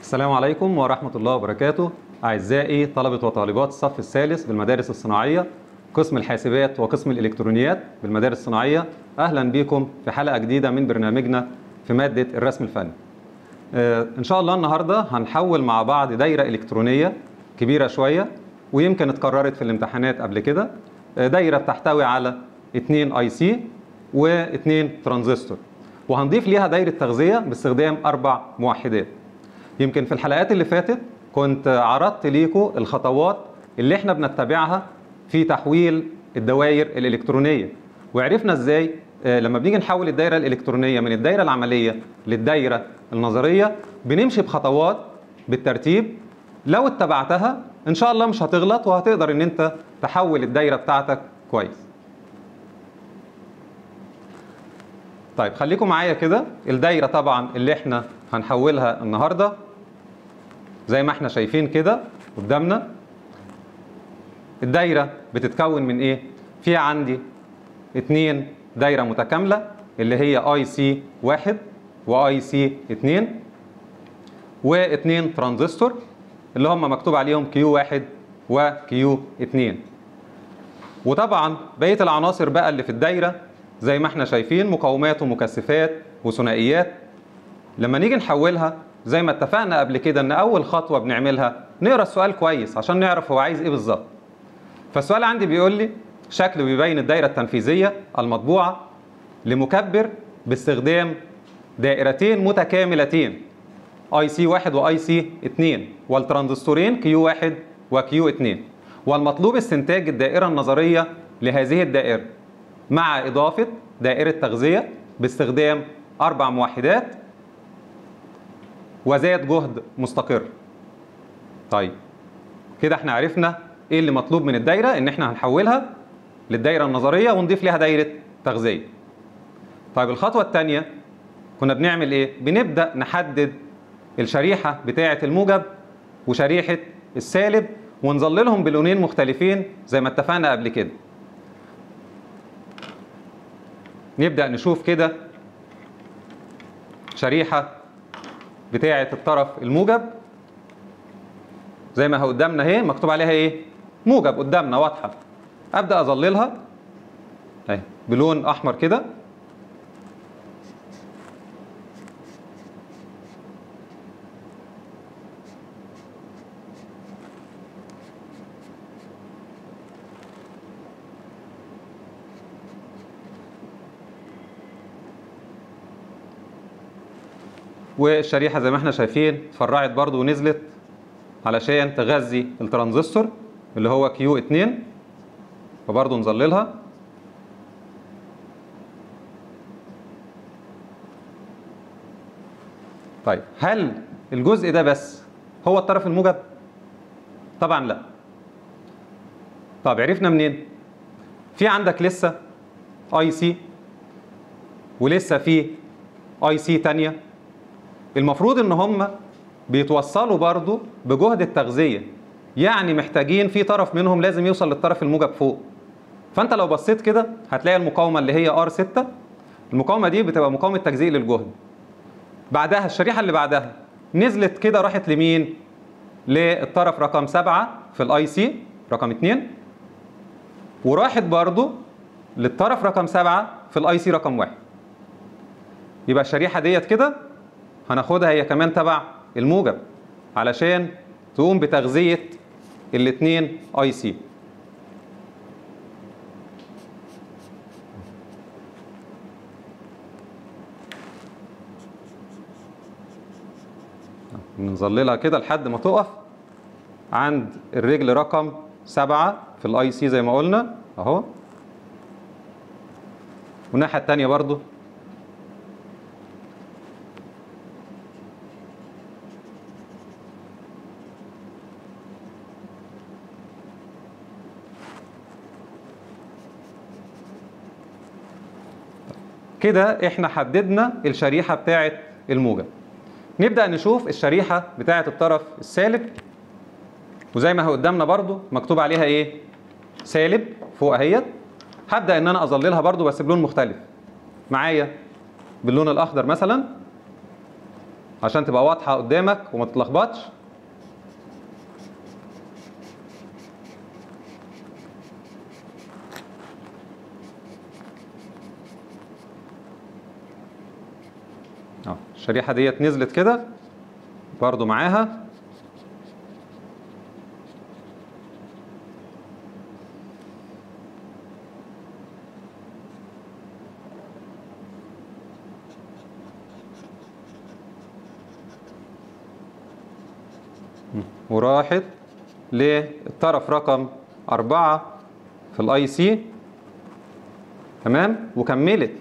السلام عليكم ورحمة الله وبركاته أعزائي طلبة وطالبات الصف الثالث بالمدارس الصناعية قسم الحاسبات وقسم الإلكترونيات بالمدارس الصناعية أهلا بكم في حلقة جديدة من برنامجنا في مادة الرسم الفني آه، إن شاء الله النهاردة هنحول مع بعض دايرة إلكترونية كبيرة شوية ويمكن اتكررت في الامتحانات قبل كده آه، دايرة بتحتوي على اتنين اي سي واتنين ترانزستور وهنضيف ليها دايرة تغذية باستخدام أربع موحدات يمكن في الحلقات اللي فاتت كنت عرضت ليكم الخطوات اللي احنا بنتبعها في تحويل الدوائر الإلكترونية وعرفنا ازاي آه، لما بنيجي نحول الدايرة الإلكترونية من الدايرة العملية للدايرة النظرية بنمشي بخطوات بالترتيب لو اتبعتها ان شاء الله مش هتغلط وهتقدر ان انت تحول الدايرة بتاعتك كويس طيب خليكم معايا كده الدايرة طبعا اللي احنا هنحولها النهاردة زي ما احنا شايفين كده قدامنا الدايرة بتتكون من ايه؟ في عندي اتنين دايرة متكاملة اللي هي اي سي واحد واي سي اتنين واتنين ترانزستور اللي هم مكتوب عليهم كيو واحد وكيو اتنين وطبعا بقية العناصر بقى اللي في الدايرة زي ما احنا شايفين مقاومات ومكثفات وثنائيات لما نيجي نحولها زي ما اتفقنا قبل كده ان اول خطوه بنعملها نقرا السؤال كويس عشان نعرف هو عايز ايه بالظبط فالسؤال عندي بيقول لي شكل بيبين الدايره التنفيذيه المطبوعه لمكبر باستخدام دائرتين متكاملتين اي سي 1 واي سي 2 والترانزستورين كيو 1 وكيو 2 والمطلوب استنتاج الدائره النظريه لهذه الدائره مع اضافه دائره تغذيه باستخدام اربع موحدات وذات جهد مستقر طيب كده احنا عرفنا ايه اللي مطلوب من الدايره ان احنا هنحولها للدايره النظريه ونضيف ليها دايره تغذيه طيب الخطوه الثانيه كنا بنعمل ايه بنبدا نحدد الشريحه بتاعه الموجب وشريحه السالب ونظللهم بلونين مختلفين زي ما اتفقنا قبل كده نبدا نشوف كده شريحه بتاعه الطرف الموجب زي ما هو قدامنا اهي مكتوب عليها ايه موجب قدامنا واضحه ابدا اظللها اهي بلون احمر كده والشريحه زي ما احنا شايفين اتفرعت برضو ونزلت علشان تغذي الترانزستور اللي هو كيو 2 فبرضو نظللها طيب هل الجزء ده بس هو الطرف الموجب طبعا لا طب عرفنا منين في عندك لسه اي سي ولسه في اي سي تانيه المفروض ان هم بيتوصلوا برضو بجهد التغذية يعني محتاجين في طرف منهم لازم يوصل للطرف الموجب فوق فانت لو بصيت كده هتلاقي المقاومة اللي هي ار 6 المقاومة دي بتبقى مقاومة تجزيء للجهد بعدها الشريحة اللي بعدها نزلت كده راحت لمين للطرف رقم 7 في الاي سي رقم 2 وراحت برضو للطرف رقم 7 في الاي سي رقم 1 يبقى الشريحة ديت كده هناخدها هي كمان تبع الموجب علشان تقوم بتغذية الاتنين اي سي نظللها كده لحد ما تقف عند الرجل رقم سبعة في الاي سي زي ما قلنا اهو والناحية التانية برضو كده احنا حددنا الشريحة بتاعة الموجب نبدأ نشوف الشريحة بتاعة الطرف السالب وزي ما هو قدامنا برضو مكتوب عليها ايه سالب فوق اهيت هبدأ ان انا اظللها برضو بس بلون مختلف معايا باللون الاخضر مثلا عشان تبقى واضحه قدامك وما تتلخبطش اه الشريحه ديت نزلت كده برضو معاها وراحت للطرف رقم أربعة في الاي سي تمام وكملت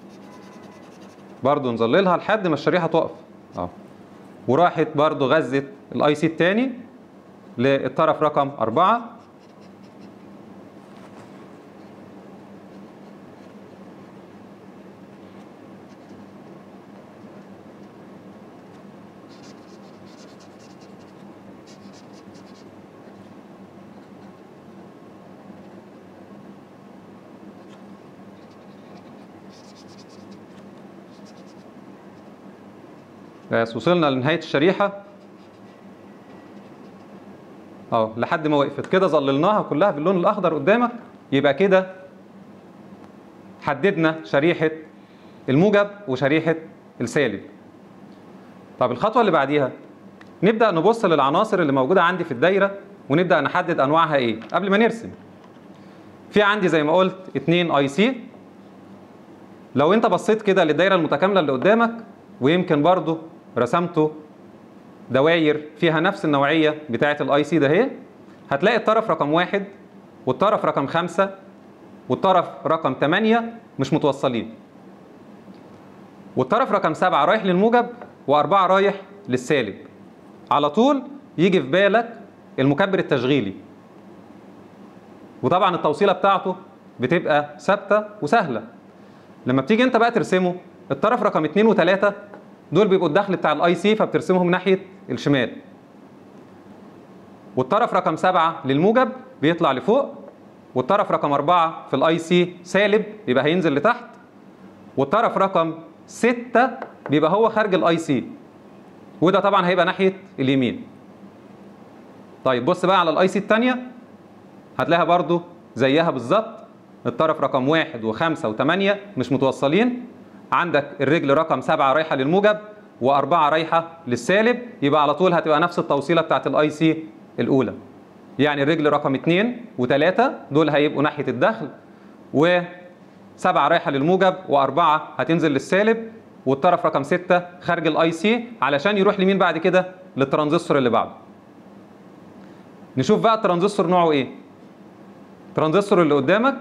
برضو نظللها لحد ما الشريحة تقف اه وراحت برضو غزت الاي سي التاني للطرف رقم أربعة بس وصلنا لنهاية الشريحة اهو لحد ما وقفت كده ظللناها كلها باللون الأخضر قدامك يبقى كده حددنا شريحة الموجب وشريحة السالب طب الخطوة اللي بعديها نبدأ نبص للعناصر اللي موجودة عندي في الدايرة ونبدأ نحدد أنواعها إيه قبل ما نرسم في عندي زي ما قلت اتنين اي سي لو انت بصيت كده للدايره المتكامله اللي قدامك ويمكن برضو رسمته دواير فيها نفس النوعيه بتاعه الاي سي ده هي هتلاقي الطرف رقم واحد والطرف رقم خمسة والطرف رقم 8 مش متوصلين والطرف رقم سبعة رايح للموجب وأربعة رايح للسالب على طول يجي في بالك المكبر التشغيلي وطبعا التوصيله بتاعته بتبقى ثابته وسهله لما بتيجي انت بقى ترسمه الطرف رقم 2 و3 دول بيبقوا الدخل بتاع الاي سي فبترسمهم ناحيه الشمال والطرف رقم 7 للموجب بيطلع لفوق والطرف رقم 4 في الاي سي سالب يبقى هينزل لتحت والطرف رقم 6 بيبقى هو خارج الاي سي وده طبعا هيبقى ناحيه اليمين طيب بص بقى على الاي سي الثانيه هتلاقيها برضو زيها بالظبط الطرف رقم واحد وخمسة وثمانية مش متوصلين عندك الرجل رقم سبعة رايحة للموجب وأربعة رايحة للسالب يبقى على طول هتبقى نفس التوصيلة بتاعت الاي سي الأولى يعني الرجل رقم اتنين وتلاتة دول هيبقوا ناحية الدخل وسبعة رايحة للموجب وأربعة هتنزل للسالب والطرف رقم ستة خارج الاي سي علشان يروح لمين بعد كده للترانزستور اللي بعده نشوف بقى الترانزستور نوعه ايه الترانزستور اللي قدامك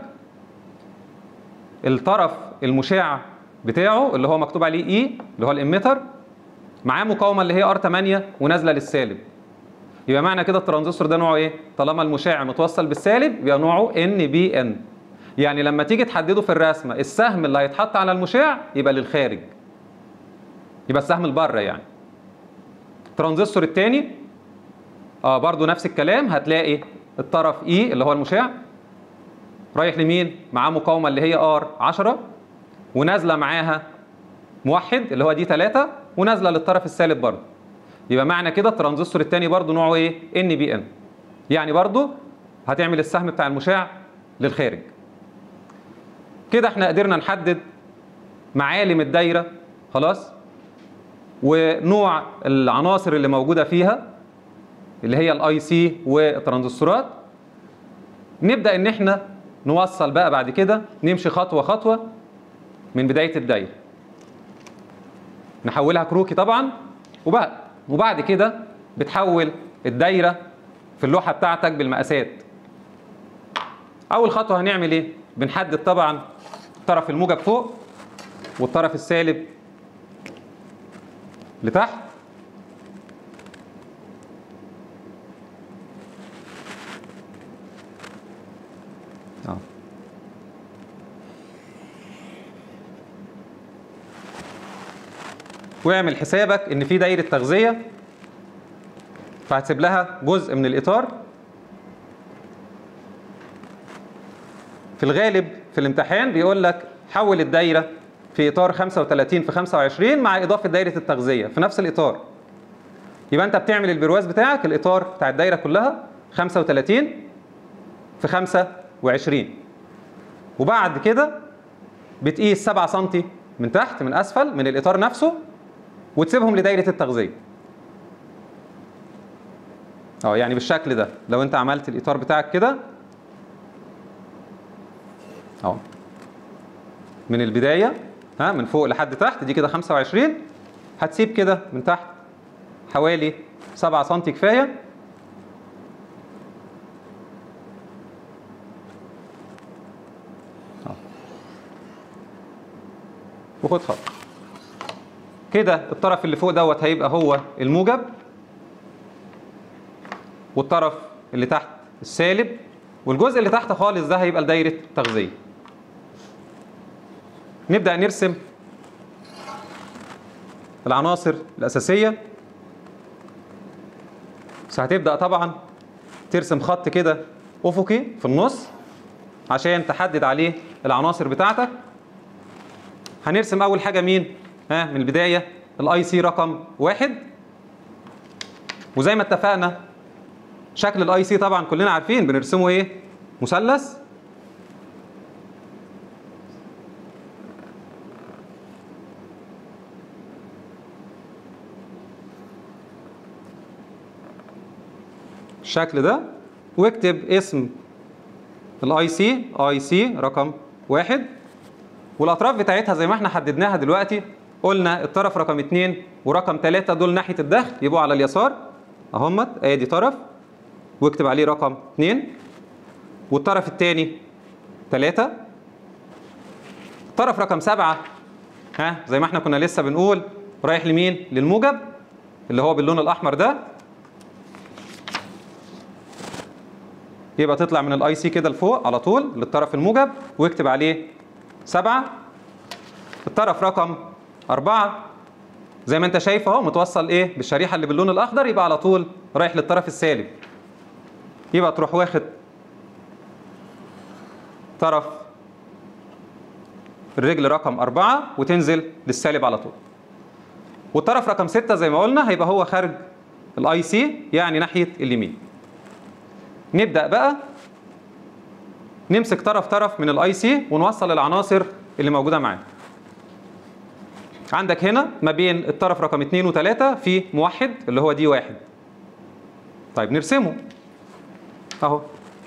الطرف المشع بتاعه اللي هو مكتوب عليه اي اللي هو الاميتر معاه مقاومه اللي هي ار 8 ونازله للسالب يبقى معنى كده الترانزستور ده نوعه ايه طالما المشع متوصل بالسالب يبقى نوعه ان بي ان يعني لما تيجي تحدده في الرسمه السهم اللي هيتحط على المشع يبقى للخارج يبقى السهم لبره يعني الترانزستور الثاني اه برضو نفس الكلام هتلاقي الطرف اي اللي هو المشع رايح لمين معاه مقاومه اللي هي ار 10 ونازله معاها موحد اللي هو دي 3 ونازله للطرف السالب برضه يبقى معنى كده الترانزستور الثاني برضه نوعه ايه ان بي ان يعني برضه هتعمل السهم بتاع المشع للخارج كده احنا قدرنا نحدد معالم الدايره خلاص ونوع العناصر اللي موجوده فيها اللي هي الاي سي والترانزستورات نبدا ان احنا نوصل بقى بعد كده نمشي خطوه خطوه من بدايه الدايره نحولها كروكي طبعا وبعد وبعد كده بتحول الدايره في اللوحه بتاعتك بالمقاسات اول خطوه هنعمل ايه بنحدد طبعا الطرف الموجب فوق والطرف السالب لتحت اه واعمل حسابك ان في دايره تغذيه فهتسيب لها جزء من الاطار في الغالب في الامتحان بيقول لك حول الدايره في اطار 35 في 25 مع اضافه دايره التغذيه في نفس الاطار يبقى انت بتعمل البرواز بتاعك الاطار بتاع الدايره كلها 35 في 25 وبعد كده بتقيس 7 سم من تحت من اسفل من الاطار نفسه وتسيبهم لدايره التغذيه اه يعني بالشكل ده لو انت عملت الاطار بتاعك كده اهو من البدايه ها من فوق لحد تحت دي كده 25 هتسيب كده من تحت حوالي 7 سم كفايه أهو. وخد خط كده الطرف اللي فوق دوت هيبقى هو الموجب والطرف اللي تحت السالب والجزء اللي تحت خالص ده هيبقى لدايره التغذيه نبدا نرسم العناصر الاساسيه بس هتبدا طبعا ترسم خط كده افقي في النص عشان تحدد عليه العناصر بتاعتك هنرسم اول حاجه مين ها من البدايه الاي سي رقم واحد وزي ما اتفقنا شكل الاي سي طبعا كلنا عارفين بنرسمه ايه مثلث الشكل ده واكتب اسم الاي سي اي سي رقم واحد والاطراف بتاعتها زي ما احنا حددناها دلوقتي قلنا الطرف رقم اتنين ورقم تلاتة دول ناحية الدخل يبقوا على اليسار اهمت ادي طرف واكتب عليه رقم اتنين والطرف التاني تلاتة الطرف رقم سبعة ها زي ما احنا كنا لسه بنقول رايح لمين؟ للموجب اللي هو باللون الأحمر ده يبقى تطلع من الاي سي كده لفوق على طول للطرف الموجب واكتب عليه سبعة الطرف رقم أربعة زي ما انت شايف اهو متوصل ايه بالشريحة اللي باللون الأخضر يبقى على طول رايح للطرف السالب يبقى تروح واخد طرف الرجل رقم أربعة وتنزل للسالب على طول والطرف رقم ستة زي ما قلنا هيبقى هو خارج الاي سي يعني ناحية اليمين نبدأ بقى نمسك طرف طرف من الاي سي ونوصل العناصر اللي موجودة معاه عندك هنا ما بين الطرف رقم 2 و3 في موحد اللي هو دي واحد طيب نرسمه اهو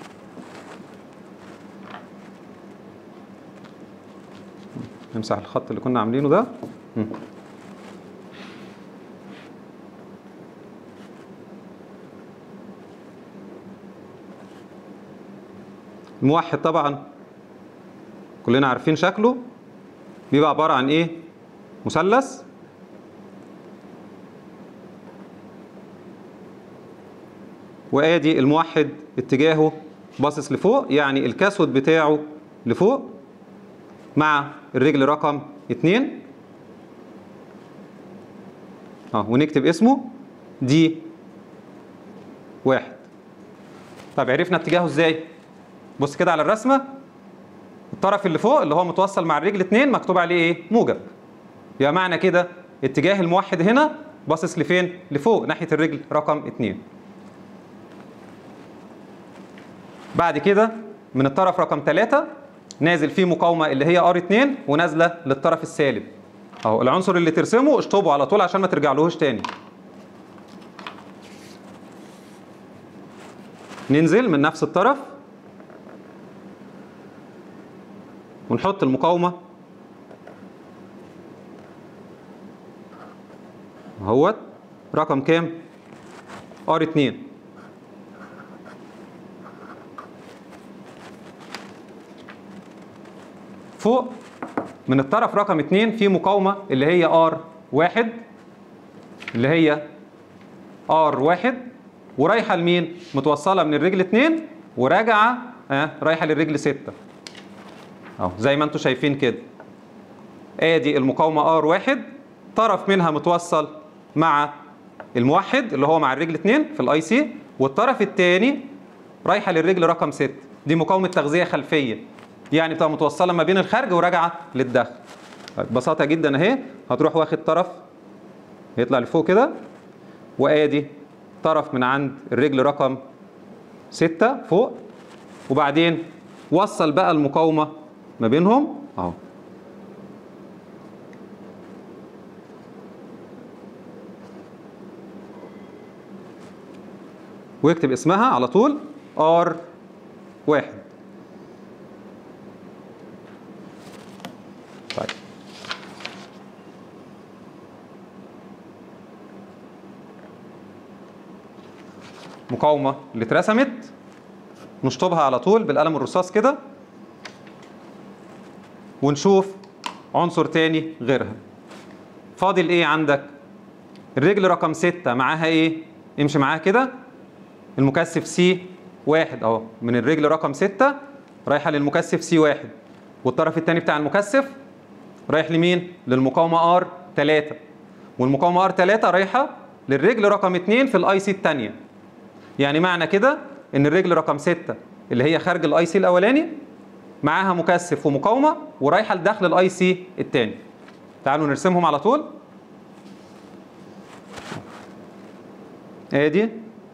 نمسح الخط اللي كنا عاملينه ده مم. الموحد طبعا كلنا عارفين شكله بيبقى عبارة عن ايه مثلث وادي الموحد اتجاهه باصص لفوق يعني الكاسود بتاعه لفوق مع الرجل رقم اتنين اه ونكتب اسمه دي واحد طب عرفنا اتجاهه ازاي بص كده على الرسمه الطرف اللي فوق اللي هو متوصل مع الرجل اتنين مكتوب عليه ايه موجب يبقى معنى كده اتجاه الموحد هنا باصص لفين لفوق ناحيه الرجل رقم اتنين بعد كده من الطرف رقم ثلاثة نازل فيه مقاومة اللي هي ار 2 ونازلة للطرف السالب اهو العنصر اللي ترسمه اشطبه على طول عشان ما ترجعلهوش تاني ننزل من نفس الطرف ونحط المقاومة اهوت رقم كام؟ ار 2 فوق من الطرف رقم 2 في مقاومة اللي هي ار 1 اللي هي ار 1 ورايحة لمين؟ متوصلة من الرجل 2 وراجعة آه رايحة للرجل 6 اهو زي ما انتم شايفين كده ادي المقاومة ار 1 طرف منها متوصل مع الموحد اللي هو مع الرجل 2 في الاي سي والطرف الثاني رايحة للرجل رقم 6 دي مقاومة تغذية خلفية يعني بتبقى متوصلة ما بين الخارج وراجعة للداخل طيب ببساطة جدا اهي هتروح واخد طرف يطلع لفوق كده وادي طرف من عند الرجل رقم ستة فوق وبعدين وصل بقى المقاومة ما بينهم اهو ويكتب اسمها على طول ار واحد طيب مقاومة اللي اترسمت نشطبها على طول بالقلم الرصاص كده ونشوف عنصر تاني غيرها فاضل ايه عندك الرجل رقم ستة معاها ايه امشي معاها كده المكثف سي واحد اهو من الرجل رقم ستة رايحة للمكثف سي واحد والطرف التاني بتاع المكثف رايح لمين؟ للمقاومة ار 3 والمقاومة ار 3 رايحة للرجل رقم 2 في الاي سي الثانية يعني معنى كده ان الرجل رقم 6 اللي هي خارج الاي سي الاولاني معاها مكثف ومقاومة ورايحة لداخل الاي سي الثاني تعالوا نرسمهم على طول ادي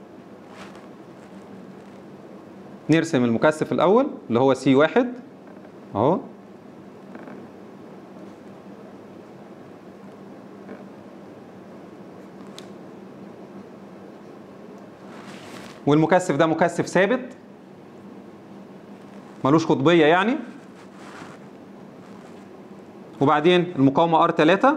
نرسم المكثف الاول اللي هو سي واحد اهو والمكثف ده مكثف ثابت ملوش قطبيه يعني وبعدين المقاومه ار 3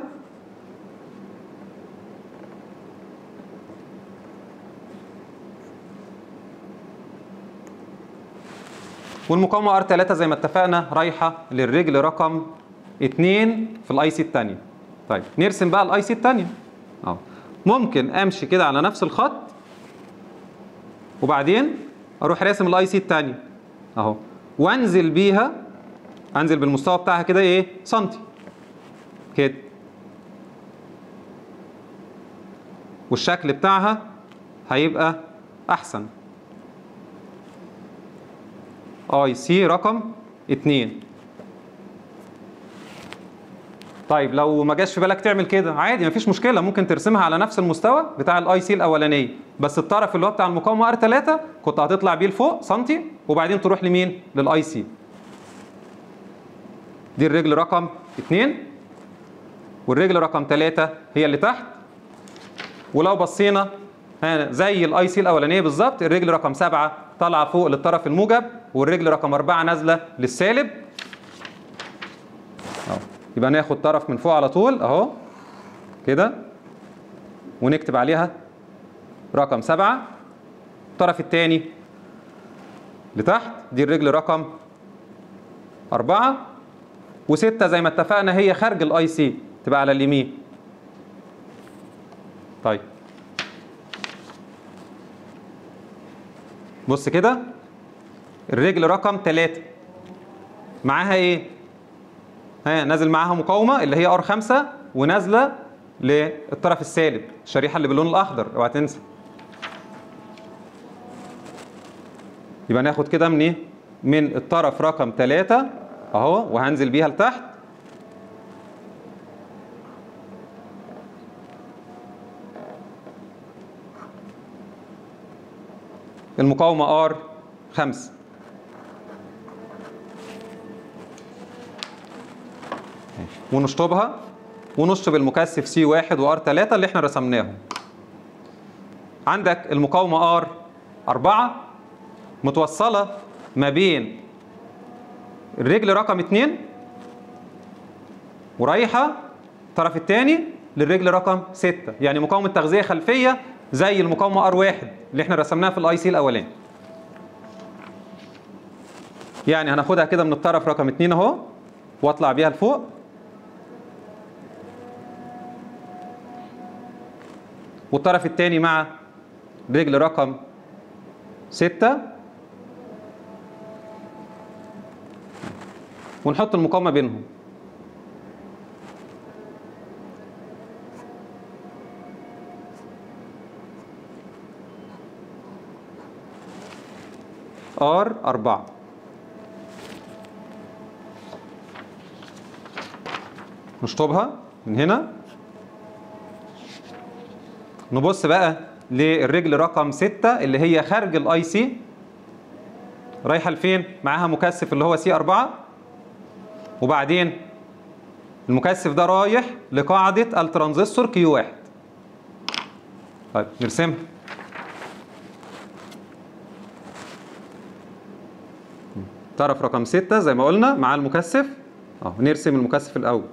والمقاومه ار 3 زي ما اتفقنا رايحه للرجل رقم 2 في الاي سي الثانيه طيب نرسم بقى الاي سي الثانيه اهو ممكن امشي كده على نفس الخط وبعدين اروح راسم الاي سي الثانيه اهو وانزل بيها انزل بالمستوى بتاعها كده ايه سنتي كده والشكل بتاعها هيبقى احسن اي سي رقم 2 طيب لو ما جاش في بالك تعمل كده عادي مفيش مشكله ممكن ترسمها على نفس المستوى بتاع الاي سي الاولانيه بس الطرف اللي هو بتاع المقاومه ار 3 كنت هتطلع بيه لفوق سنتي وبعدين تروح لمين للاي سي دي الرجل رقم 2 والرجل رقم 3 هي اللي تحت ولو بصينا ها زي الاي سي الاولانيه بالظبط الرجل رقم 7 طالعه فوق للطرف الموجب والرجل رقم 4 نازله للسالب اهو يبقى ناخد طرف من فوق على طول اهو كده ونكتب عليها رقم 7 الطرف الثاني لتحت دي الرجل رقم 4 و6 زي ما اتفقنا هي خارج الاي سي تبقى على اليمين طيب بص كده الرجل رقم 3 معاها ايه ها نازل معاها مقاومه اللي هي ار 5 ونازله للطرف السالب الشريحه اللي باللون الاخضر اوعى تنسى يبقى ناخد كده من ايه من الطرف رقم 3 اهو وهنزل بيها لتحت المقاومه ار 5 ونشطبها ونشطب المكثف سي 1 وار 3 اللي احنا رسمناهم عندك المقاومه ار 4 متوصله ما بين الرجل رقم 2 ورايحه الطرف الثاني للرجل رقم 6 يعني مقاومه تغذيه خلفيه زي المقاومه ار 1 اللي احنا رسمناها في الاي سي الاولاني يعني هناخدها كده من الطرف رقم 2 اهو واطلع بيها لفوق والطرف الثاني مع رجل رقم ستة ونحط المقاومة بينهم ار أربعة نشطبها من هنا نبص بقى للرجل رقم 6 اللي هي خارج الاي سي رايحه لفين معاها مكثف اللي هو سي 4 وبعدين المكثف ده رايح لقاعده الترانزستور كيو 1 طيب نرسمها طرف رقم 6 زي ما قلنا مع المكثف اهو نرسم المكثف الاول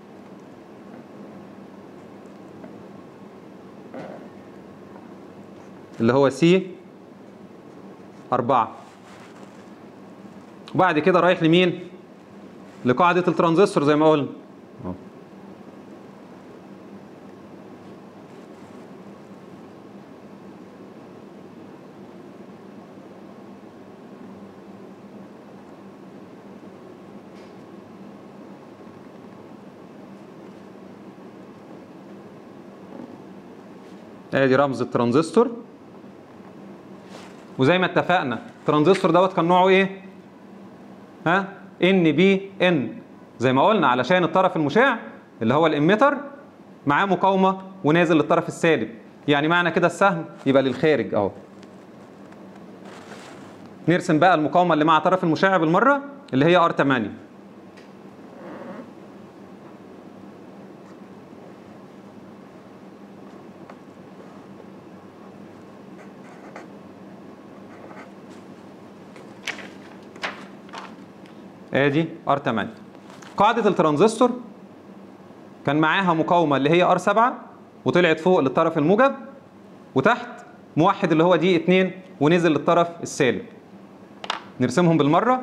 اللي هو سي 4 وبعد كده رايح لمين لقاعدة الترانزستور زي ما قلنا أهو. ادي رمز الترانزستور وزي ما اتفقنا الترانزستور دوت كان نوعه ايه ها ان بي ان زي ما قلنا علشان الطرف المشع اللي هو الاميتر معاه مقاومه ونازل للطرف السالب يعني معنى كده السهم يبقى للخارج اهو نرسم بقى المقاومه اللي مع طرف المشع بالمره اللي هي ار 8 ادي ار 8 قاعده الترانزستور كان معاها مقاومه اللي هي ار 7 وطلعت فوق للطرف الموجب وتحت موحد اللي هو دي 2 ونزل للطرف السالب نرسمهم بالمره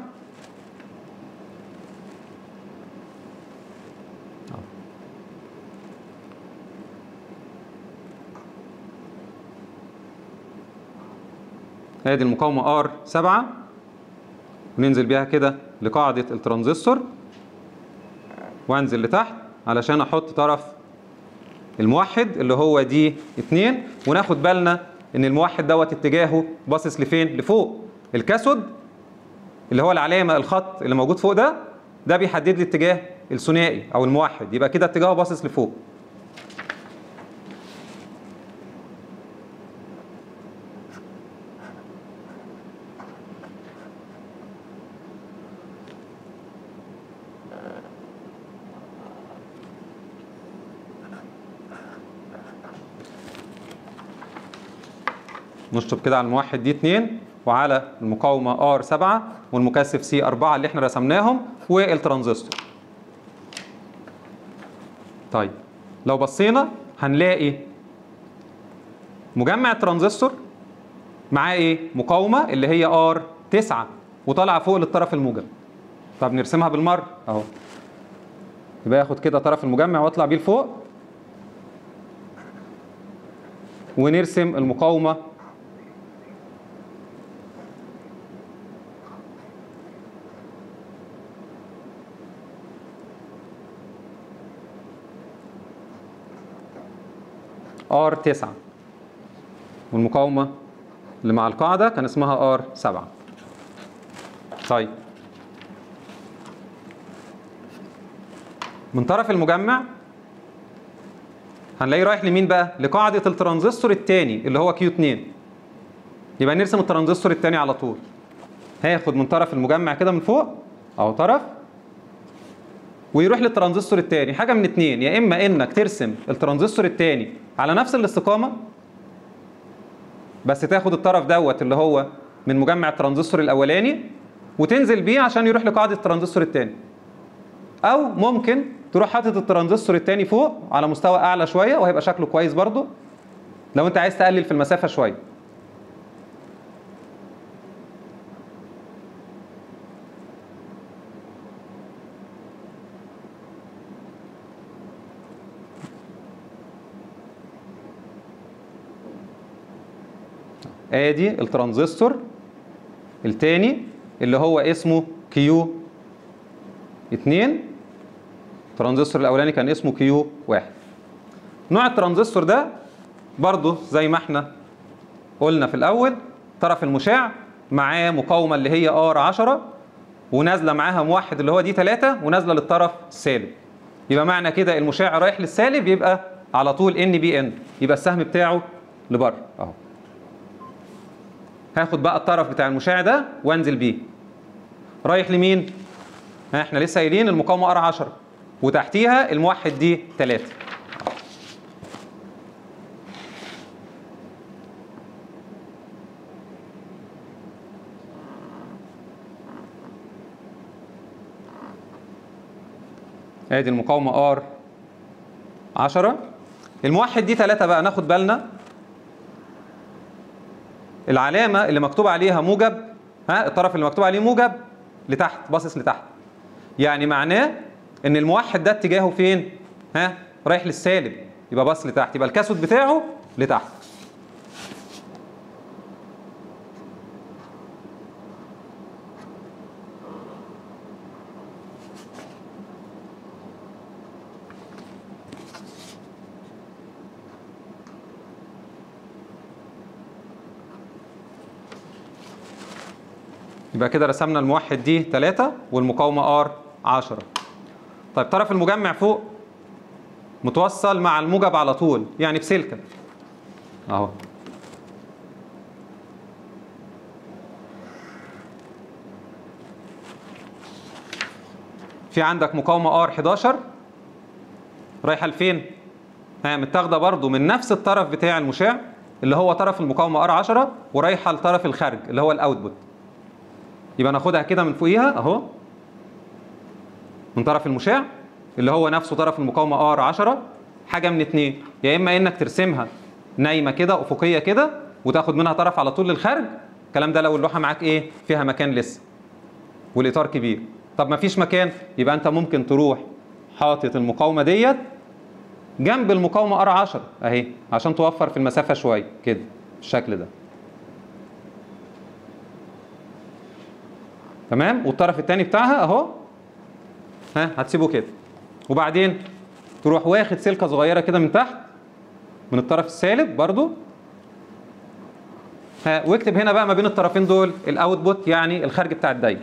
ادي المقاومه ار 7 وننزل بيها كده لقاعدة الترانزستور وانزل لتحت علشان احط طرف الموحد اللي هو دي 2 وناخد بالنا ان الموحد دوت اتجاهه باصص لفين لفوق الكاثود اللي هو العلامة الخط اللي موجود فوق ده ده بيحدد لي اتجاه الثنائي او الموحد يبقى كده اتجاهه باصص لفوق نشطب كده على الموحد دي 2 وعلى المقاومة ار 7 والمكثف سي 4 اللي احنا رسمناهم والترانزستور. طيب لو بصينا هنلاقي مجمع الترانزستور معاه ايه؟ مقاومة اللي هي ار 9 وطالعة فوق للطرف الموجب. طب نرسمها بالمرة اهو. يبقى ياخد كده طرف المجمع واطلع بيه لفوق ونرسم المقاومة ار 9 والمقاومة اللي مع القاعدة كان اسمها ار 7 طيب من طرف المجمع هنلاقيه رايح لمين بقى؟ لقاعدة الترانزستور الثاني اللي هو كيو 2 يبقى نرسم الترانزستور الثاني على طول هياخد من طرف المجمع كده من فوق اهو طرف ويروح للترانزستور الثاني حاجه من اتنين يا اما انك ترسم الترانزستور الثاني على نفس الاستقامه بس تاخد الطرف دوت اللي هو من مجمع الترانزستور الاولاني وتنزل بيه عشان يروح لقاعده الترانزستور الثاني او ممكن تروح حاطط الترانزستور الثاني فوق على مستوى اعلى شويه وهيبقى شكله كويس برضو لو انت عايز تقلل في المسافه شويه ادي الترانزستور التاني اللي هو اسمه كيو 2 الترانزستور الاولاني كان اسمه كيو 1 نوع الترانزستور ده برضه زي ما احنا قلنا في الاول طرف المشع معاه مقاومه اللي هي ار 10 ونازله معاها موحد اللي هو دي 3 ونازله للطرف السالب يبقى معنى كده المشع رايح للسالب يبقى على طول ان بي ان يبقى السهم بتاعه لبره اهو هاخد بقى الطرف بتاع المشع ده وانزل بيه رايح لمين ها احنا لسه قايلين المقاومه ار 10 وتحتيها الموحد دي 3 ادي المقاومه ار 10 الموحد دي 3 بقى ناخد بالنا العلامه اللي مكتوب عليها موجب ها الطرف اللي مكتوب عليه موجب لتحت باصص لتحت يعني معناه ان الموحد ده اتجاهه فين ها رايح للسالب يبقى باص لتحت يبقى الكاسود بتاعه لتحت يبقى كده رسمنا الموحد دي 3 والمقاومة R 10 طيب طرف المجمع فوق متوصل مع الموجب على طول يعني بسلكة اهو في عندك مقاومة R 11 رايحة لفين؟ ها متاخدة برضو من نفس الطرف بتاع المشع اللي هو طرف المقاومة R 10 ورايحة لطرف الخارج اللي هو الاوتبوت يبقى ناخدها كده من فوقيها اهو من طرف المشع اللي هو نفسه طرف المقاومه ار 10 حاجه من اتنين يا اما انك ترسمها نايمه كده افقيه كده وتاخد منها طرف على طول للخارج الكلام ده لو اللوحه معاك ايه فيها مكان لسه والاطار كبير طب ما فيش مكان يبقى انت ممكن تروح حاطط المقاومه ديت جنب المقاومه ار 10 اهي عشان توفر في المسافه شويه كده بالشكل ده تمام والطرف الثاني بتاعها اهو ها هتسيبه كده وبعدين تروح واخد سلكه صغيره كده من تحت من الطرف السالب برضو ها واكتب هنا بقى ما بين الطرفين دول الاوتبوت يعني الخارج بتاع الدايره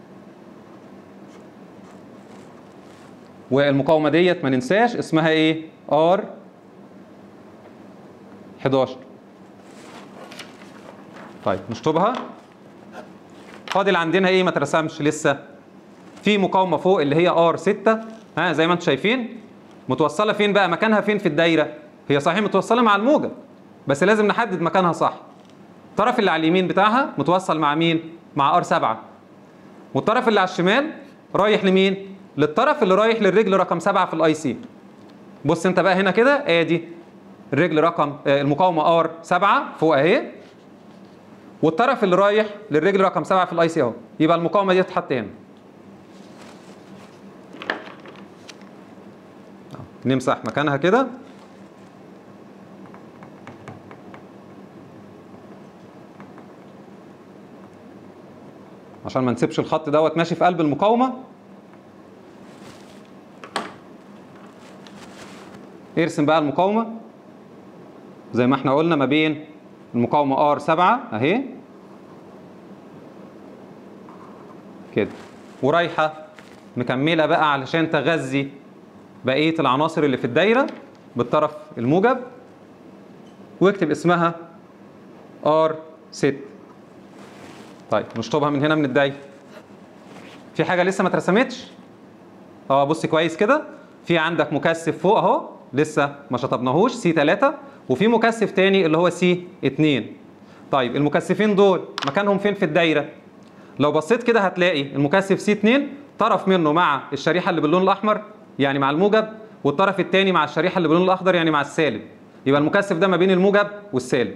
والمقاومه ديت ما ننساش اسمها ايه ار 11 طيب نشطبها فاضل عندنا ايه ما اترسمش لسه في مقاومه فوق اللي هي ار 6 ها زي ما انتم شايفين متوصله فين بقى مكانها فين في الدايره هي صحيح متوصله مع الموجب بس لازم نحدد مكانها صح الطرف اللي على اليمين بتاعها متوصل مع مين مع ار 7 والطرف اللي على الشمال رايح لمين للطرف اللي رايح للرجل رقم 7 في الاي سي بص انت بقى هنا كده ادي الرجل رقم آه، المقاومه ار 7 فوق اهي والطرف اللي رايح للرجل رقم 7 في الاي سي اهو يبقى المقاومه دي تتحط هنا نمسح مكانها كده عشان ما نسيبش الخط دوت ماشي في قلب المقاومه ارسم بقى المقاومه زي ما احنا قلنا ما بين المقاومه ار 7 اهي كده ورايحه مكمله بقى علشان تغذي بقيه العناصر اللي في الدايره بالطرف الموجب واكتب اسمها ار 6 طيب نشطبها من هنا من الدايره في حاجه لسه ما اترسمتش اه بص كويس كده في عندك مكثف فوق اهو لسه ما شطبناهوش سي 3 وفي مكثف تاني اللي هو سي 2 طيب المكثفين دول مكانهم فين في الدايره لو بصيت كده هتلاقي المكثف سي 2 طرف منه مع الشريحه اللي باللون الاحمر يعني مع الموجب والطرف الثاني مع الشريحه اللي باللون الاخضر يعني مع السالب يبقى المكثف ده ما بين الموجب والسالب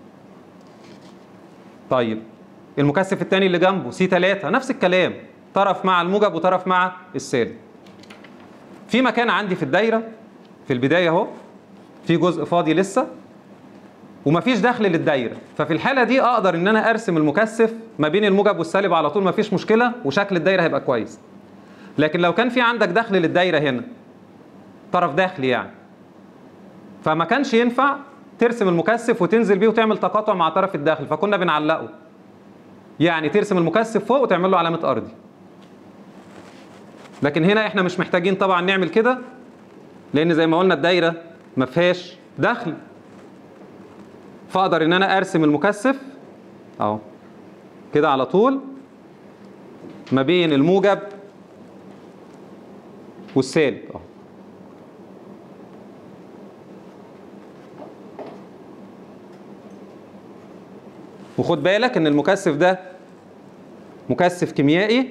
طيب المكثف الثاني اللي جنبه سي 3 نفس الكلام طرف مع الموجب وطرف مع السالب في مكان عندي في الدايره في البدايه اهو في جزء فاضي لسه ومفيش دخل للدايره ففي الحاله دي اقدر ان انا ارسم المكثف ما بين الموجب والسالب على طول مفيش مشكله وشكل الدايره هيبقى كويس لكن لو كان في عندك دخل للدايره هنا طرف داخلي يعني فما كانش ينفع ترسم المكثف وتنزل بيه وتعمل تقاطع مع طرف الداخل فكنا بنعلقه يعني ترسم المكثف فوق وتعمل له علامه ارضي لكن هنا احنا مش محتاجين طبعا نعمل كده لان زي ما قلنا الدايره ما فيهاش دخل فاقدر ان انا ارسم المكثف اهو كده على طول ما بين الموجب والسالب اهو وخد بالك ان المكثف ده مكثف كيميائي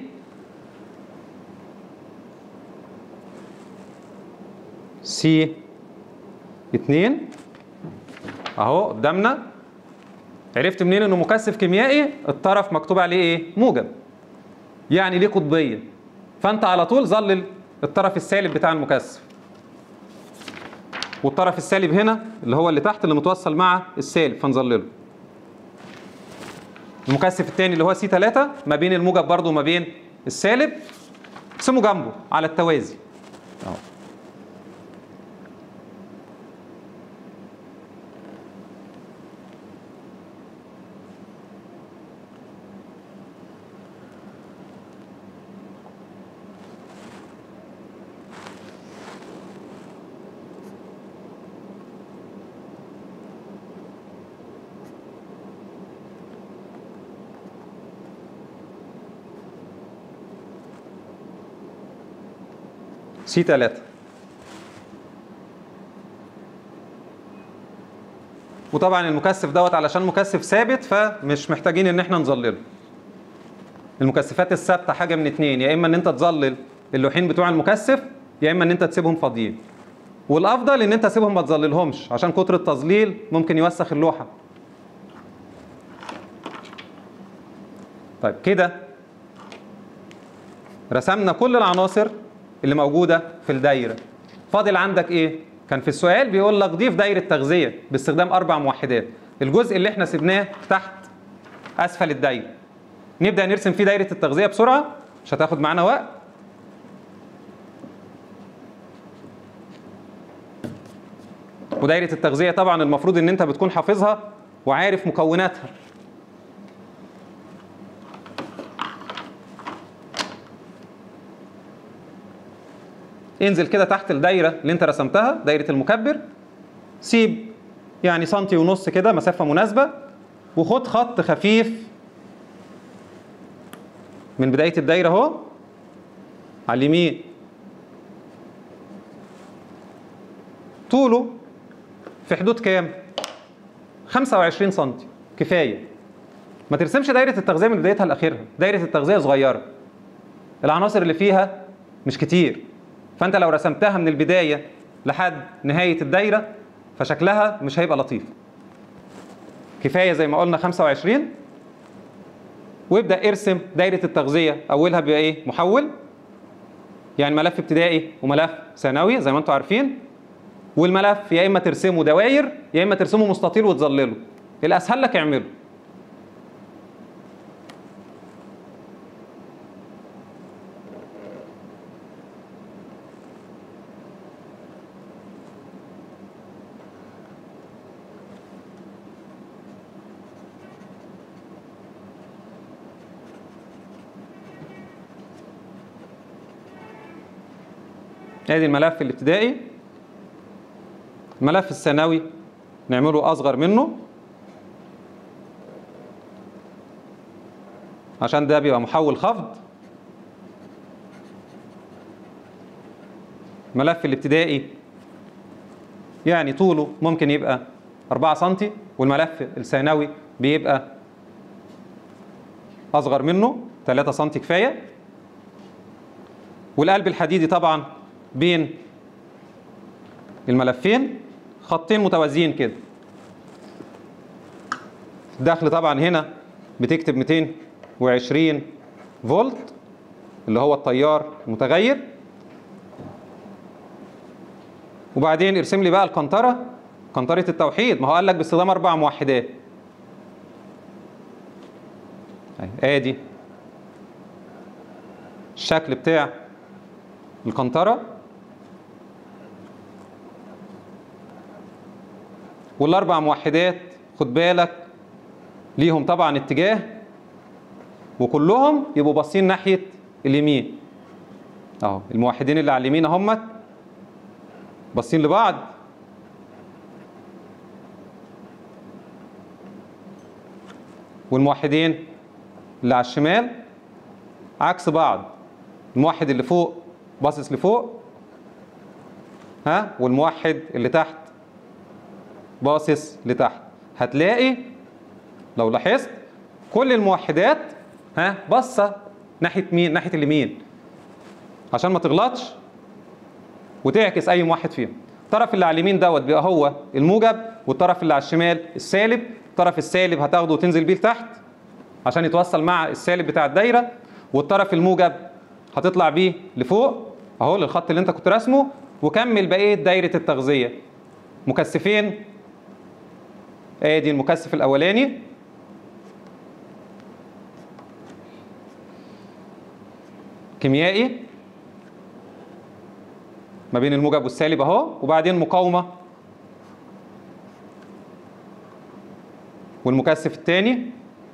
سي اتنين اهو قدامنا عرفت منين انه مكثف كيميائي الطرف مكتوب عليه ايه موجب يعني ليه قطبيه فانت على طول ظلل الطرف السالب بتاع المكثف والطرف السالب هنا اللي هو اللي تحت اللي متوصل مع السالب فنظلله المكثف الثاني اللي هو سي 3 ما بين الموجب برضه وما بين السالب اقسمه جنبه على التوازي اهو سي 3 وطبعا المكثف دوت علشان مكثف ثابت فمش محتاجين ان احنا نظلله المكثفات الثابته حاجه من اتنين يا اما ان انت تظلل اللوحين بتوع المكثف يا اما ان انت تسيبهم فاضيين والافضل ان انت تسيبهم ما تظللهمش عشان كتر التظليل ممكن يوسخ اللوحه طيب كده رسمنا كل العناصر اللي موجوده في الدايره فاضل عندك ايه كان في السؤال بيقول لك ضيف دايره تغذيه باستخدام اربع موحدات الجزء اللي احنا سيبناه تحت اسفل الدايره نبدا نرسم فيه دايره التغذيه بسرعه مش هتاخد معانا وقت ودايره التغذيه طبعا المفروض ان انت بتكون حافظها وعارف مكوناتها انزل كده تحت الدايره اللي انت رسمتها دايره المكبر سيب يعني سنتي ونص كده مسافه مناسبه وخد خط خفيف من بدايه الدايره اهو على اليمين طوله في حدود كام 25 سم كفايه ما ترسمش دايره التغذيه من بدايتها لاخرها دايره التغذيه صغيره العناصر اللي فيها مش كتير فانت لو رسمتها من البدايه لحد نهايه الدايره فشكلها مش هيبقى لطيف كفايه زي ما قلنا 25 وابدا ارسم دايره التغذيه اولها بيبقى ايه محول يعني ملف ابتدائي وملف ثانوي زي ما انتم عارفين والملف يا اما ترسمه دواير يا اما ترسمه مستطيل وتظلله الاسهل لك اعمله ادي الملف الابتدائي الملف الثانوي نعمله اصغر منه عشان ده بيبقى محول خفض الملف الابتدائي يعني طوله ممكن يبقى 4 سم والملف الثانوي بيبقى اصغر منه 3 سم كفايه والقلب الحديدي طبعا بين الملفين خطين متوازيين كده الدخل طبعا هنا بتكتب 220 فولت اللي هو التيار المتغير وبعدين ارسم لي بقى القنطره قنطره التوحيد ما هو قال لك باستخدام اربع موحدات ادي الشكل بتاع القنطره والاربع موحدات خد بالك ليهم طبعا اتجاه وكلهم يبقوا باصين ناحيه اليمين اهو الموحدين اللي على اليمين اهمت باصين لبعض والموحدين اللي على الشمال عكس بعض الموحد اللي فوق باصص لفوق ها والموحد اللي تحت باصص لتحت هتلاقي لو لاحظت كل الموحدات ها باصه ناحيه مين ناحيه اليمين عشان ما تغلطش وتعكس اي موحد فيهم الطرف اللي على اليمين دوت بيبقى هو الموجب والطرف اللي على الشمال السالب الطرف السالب هتاخده وتنزل بيه لتحت عشان يتوصل مع السالب بتاع الدايره والطرف الموجب هتطلع بيه لفوق اهو للخط اللي انت كنت راسمه وكمل بقيه دايره التغذيه مكثفين ادي المكثف الاولاني كيميائي ما بين الموجب والسالب اهو وبعدين مقاومه والمكثف الثاني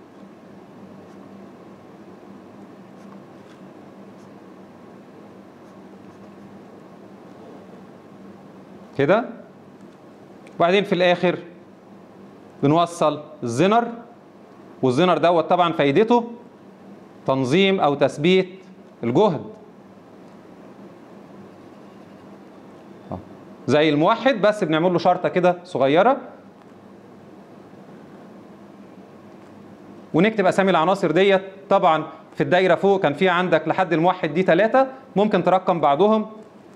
كده وبعدين في الاخر بنوصل الزنر والزنر دوت طبعا فايدته تنظيم او تثبيت الجهد أهو. زي الموحد بس بنعمل له شرطه كده صغيره ونكتب اسامي العناصر ديت طبعا في الدايره فوق كان في عندك لحد الموحد دي ثلاثه ممكن ترقم بعضهم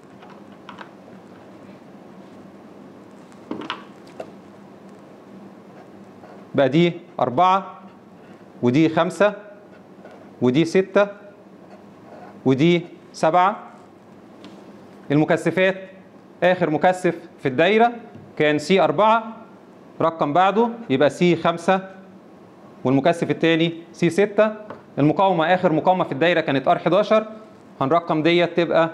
بقى دي أربعة ودي خمسة ودي ستة ودي سبعة المكثفات آخر مكثف في الدايرة كان سي أربعة رقم بعده يبقى سي خمسة والمكثف الثاني سي ستة المقاومة آخر مقاومة في الدايرة كانت ار 11 هنرقم ديت تبقى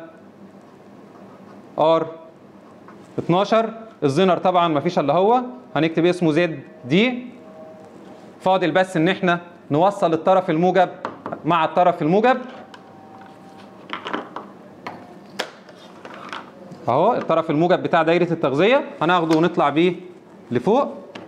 ار 12 الزنر طبعا مفيش الا هو هنكتب اسمه زد دي فاضل بس ان احنا نوصل الطرف الموجب مع الطرف الموجب اهو الطرف الموجب بتاع دايره التغذيه هناخده ونطلع بيه لفوق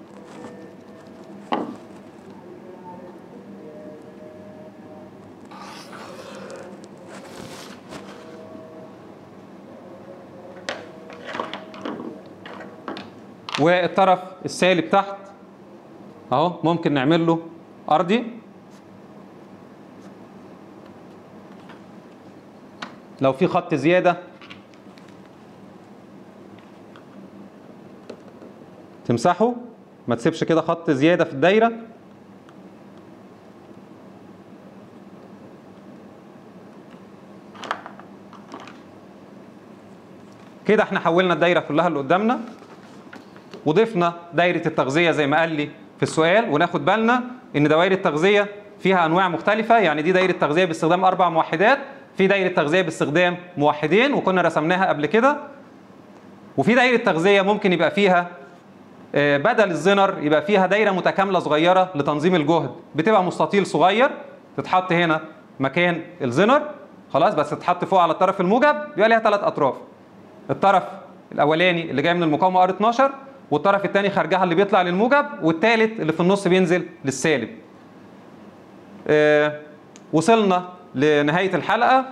والطرف السالب تحت اهو ممكن نعمل له ارضي لو في خط زياده تمسحه ما تسيبش كده خط زياده في الدايره كده احنا حولنا الدايره كلها اللي قدامنا وضفنا دايره التغذيه زي ما قال لي في السؤال وناخد بالنا ان دوائر التغذيه فيها انواع مختلفه يعني دي دايره تغذيه باستخدام اربع موحدات في دايره تغذيه باستخدام موحدين وكنا رسمناها قبل كده وفي دايره تغذيه ممكن يبقى فيها آه، بدل الزنر يبقى فيها دايره متكامله صغيره لتنظيم الجهد بتبقى مستطيل صغير تتحط هنا مكان الزنر خلاص بس تتحط فوق على الطرف الموجب بيبقى ليها ثلاث اطراف الطرف الاولاني اللي جاي من المقاومه ار 12 والطرف الثاني خارجها اللي بيطلع للموجب والثالث اللي في النص بينزل للسالب آه، وصلنا لنهايه الحلقه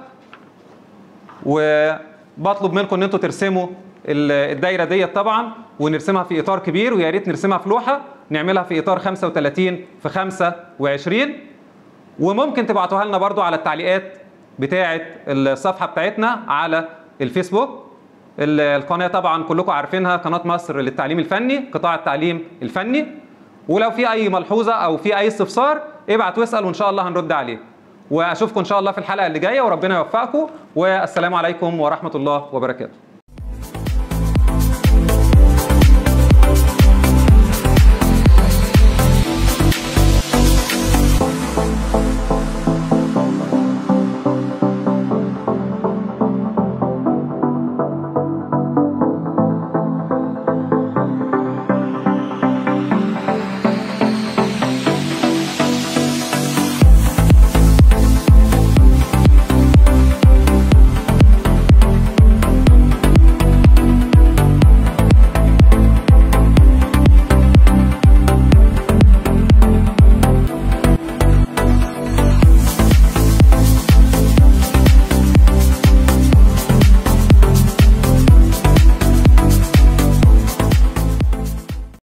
وبطلب منكم ان انتوا ترسموا ال- الدايره ديت طبعا ونرسمها في اطار كبير ويا ريت نرسمها في لوحه نعملها في اطار 35 في 25 وممكن تبعتوها لنا برضو على التعليقات بتاعه الصفحه بتاعتنا على الفيسبوك ال- القناه طبعا كلكم عارفينها قناه مصر للتعليم الفني قطاع التعليم الفني ولو في اي ملحوظه او في اي استفسار ابعت واسال وان شاء الله هنرد عليه واشوفكم ان شاء الله في الحلقه اللي جايه وربنا يوفقكم والسلام عليكم ورحمه الله وبركاته